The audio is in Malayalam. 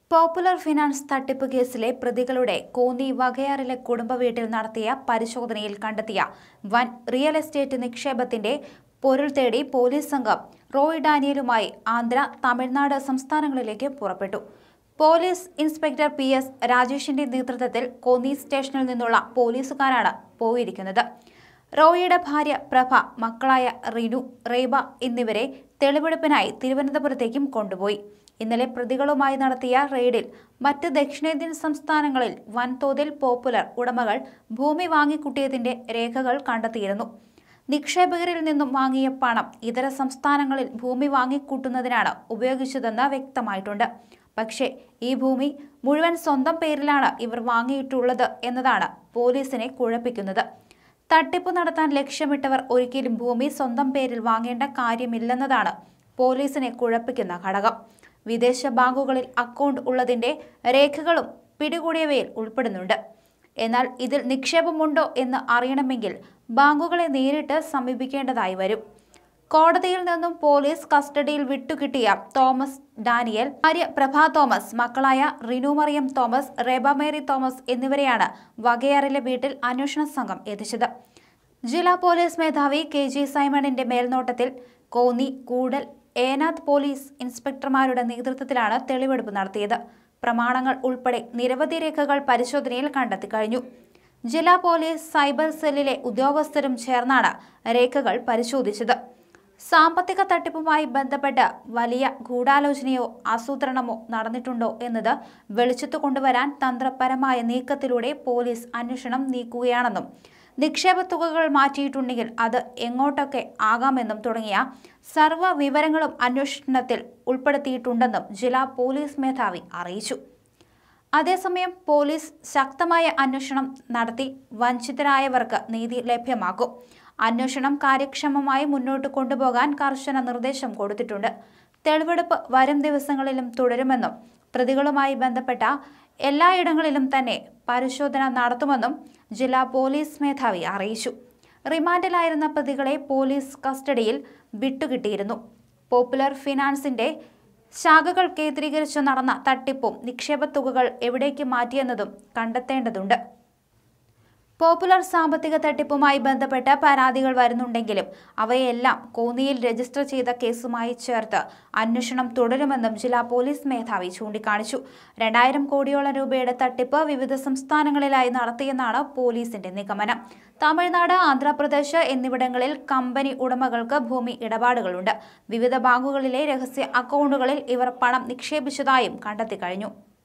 പോപ്പുലർ ഫിനാൻസ് തട്ടിപ്പ് കേസിലെ പ്രതികളുടെ കോന്നി വകയാറിലെ കുടുംബ വീട്ടിൽ നടത്തിയ പരിശോധനയിൽ കണ്ടെത്തിയ വൻ റിയൽ എസ്റ്റേറ്റ് നിക്ഷേപത്തിന്റെ പൊരുൾ തേടി പോലീസ് സംഘം റോയ് ഡാനിയലുമായി ആന്ധ്ര തമിഴ്നാട് സംസ്ഥാനങ്ങളിലേക്ക് പുറപ്പെട്ടു പോലീസ് ഇൻസ്പെക്ടർ പി എസ് രാജേഷിന്റെ നേതൃത്വത്തിൽ കോന്നി സ്റ്റേഷനിൽ നിന്നുള്ള പോലീസുകാരാണ് പോയിരിക്കുന്നത് റോയിയുടെ ഭാര്യ പ്രഭ മക്കളായ റിനു റേബ എന്നിവരെ തെളിവെടുപ്പിനായി തിരുവനന്തപുരത്തേക്കും കൊണ്ടുപോയി ഇന്നലെ പ്രതികളുമായി നടത്തിയ റെയ്ഡിൽ മറ്റ് ദക്ഷിണേന്ത്യൻ സംസ്ഥാനങ്ങളിൽ വൻതോതിൽ പോപ്പുലർ ഉടമകൾ ഭൂമി വാങ്ങിക്കൂട്ടിയതിന്റെ രേഖകൾ കണ്ടെത്തിയിരുന്നു നിക്ഷേപകരിൽ നിന്നും വാങ്ങിയ പണം ഇതര സംസ്ഥാനങ്ങളിൽ ഭൂമി വാങ്ങിക്കൂട്ടുന്നതിനാണ് ഉപയോഗിച്ചതെന്ന് വ്യക്തമായിട്ടുണ്ട് പക്ഷേ ഈ ഭൂമി മുഴുവൻ സ്വന്തം പേരിലാണ് ഇവർ വാങ്ങിയിട്ടുള്ളത് എന്നതാണ് പോലീസിനെ കുഴപ്പിക്കുന്നത് തട്ടിപ്പ് നടത്താൻ ലക്ഷ്യമിട്ടവർ ഒരിക്കലും ഭൂമി സ്വന്തം പേരിൽ വാങ്ങേണ്ട കാര്യമില്ലെന്നതാണ് പോലീസിനെ കുഴപ്പിക്കുന്ന ഘടകം വിദേശ ബാങ്കുകളിൽ അക്കൗണ്ട് ഉള്ളതിന്റെ രേഖകളും പിടികൂടിയവയിൽ ഉൾപ്പെടുന്നുണ്ട് എന്നാൽ ഇതിൽ നിക്ഷേപമുണ്ടോ എന്ന് അറിയണമെങ്കിൽ ബാങ്കുകളെ നേരിട്ട് സമീപിക്കേണ്ടതായി വരും കോടതിയിൽ നിന്നും പോലീസ് കസ്റ്റഡിയിൽ വിട്ടുകിട്ടിയ തോമസ് ഡാനിയൽ ഭാര്യ പ്രഭ തോമസ് മക്കളായ റിനു മറിയം തോമസ് റേബ മേരി തോമസ് എന്നിവരെയാണ് വകയാറിലെ വീട്ടിൽ അന്വേഷണ സംഘം എത്തിച്ചത് ജില്ലാ പോലീസ് മേധാവി കെ ജി സൈമണിന്റെ മേൽനോട്ടത്തിൽ കോന്നി കൂടൽ ഏനാഥ് പോലീസ് ഇൻസ്പെക്ടർമാരുടെ നേതൃത്വത്തിലാണ് തെളിവെടുപ്പ് നടത്തിയത് പ്രമാണങ്ങൾ ഉൾപ്പെടെ നിരവധി രേഖകൾ പരിശോധനയിൽ കണ്ടെത്തി കഴിഞ്ഞു ജില്ലാ പോലീസ് സൈബർ സെല്ലിലെ ഉദ്യോഗസ്ഥരും ചേർന്നാണ് രേഖകൾ പരിശോധിച്ചത് സാമ്പത്തിക തട്ടിപ്പുമായി ബന്ധപ്പെട്ട് വലിയ ഗൂഢാലോചനയോ ആസൂത്രണമോ നടന്നിട്ടുണ്ടോ എന്നത് വെളിച്ചത്തു കൊണ്ടുവരാൻ തന്ത്രപരമായ നീക്കത്തിലൂടെ പോലീസ് അന്വേഷണം നീക്കുകയാണെന്നും നിക്ഷേപ തുകകൾ മാറ്റിയിട്ടുണ്ടെങ്കിൽ അത് എങ്ങോട്ടൊക്കെ ആകാമെന്നും തുടങ്ങിയ സർവ്വ വിവരങ്ങളും അന്വേഷണത്തിൽ ഉൾപ്പെടുത്തിയിട്ടുണ്ടെന്നും ജില്ലാ പോലീസ് മേധാവി അറിയിച്ചു അതേസമയം പോലീസ് ശക്തമായ അന്വേഷണം നടത്തി വഞ്ചിതരായവർക്ക് നീതി ലഭ്യമാക്കും അന്വേഷണം കാര്യക്ഷമമായി മുന്നോട്ട് കൊണ്ടുപോകാൻ കർശന നിർദ്ദേശം കൊടുത്തിട്ടുണ്ട് തെളിവെടുപ്പ് വരും ദിവസങ്ങളിലും തുടരുമെന്നും പ്രതികളുമായി ബന്ധപ്പെട്ട എല്ലായിടങ്ങളിലും തന്നെ പരിശോധന നടത്തുമെന്നും ജില്ലാ പോലീസ് മേധാവി അറിയിച്ചു റിമാൻഡിലായിരുന്ന പ്രതികളെ പോലീസ് കസ്റ്റഡിയിൽ വിട്ടുകിട്ടിയിരുന്നു പോപ്പുലർ ഫിനാൻസിന്റെ ശാഖകൾ കേന്ദ്രീകരിച്ച് നടന്ന തട്ടിപ്പും നിക്ഷേപ തുകകൾ എവിടേക്ക് മാറ്റിയെന്നതും കണ്ടെത്തേണ്ടതുണ്ട് പോപ്പുലർ സാമ്പത്തിക തട്ടിപ്പുമായി ബന്ധപ്പെട്ട പരാതികൾ വരുന്നുണ്ടെങ്കിലും അവയെല്ലാം കോന്നിയിൽ രജിസ്റ്റർ ചെയ്ത കേസുമായി ചേർത്ത് അന്വേഷണം തുടരുമെന്നും ജില്ലാ പോലീസ് മേധാവി ചൂണ്ടിക്കാണിച്ചു രണ്ടായിരം കോടിയോളം രൂപയുടെ തട്ടിപ്പ് വിവിധ സംസ്ഥാനങ്ങളിലായി നടത്തിയെന്നാണ് പോലീസിന്റെ നിഗമനം തമിഴ്നാട് ആന്ധ്രാപ്രദേശ് എന്നിവിടങ്ങളിൽ കമ്പനി ഉടമകൾക്ക് ഭൂമി ഇടപാടുകളുണ്ട് വിവിധ ബാങ്കുകളിലെ രഹസ്യ അക്കൗണ്ടുകളിൽ ഇവർ പണം നിക്ഷേപിച്ചതായും കണ്ടെത്തി കഴിഞ്ഞു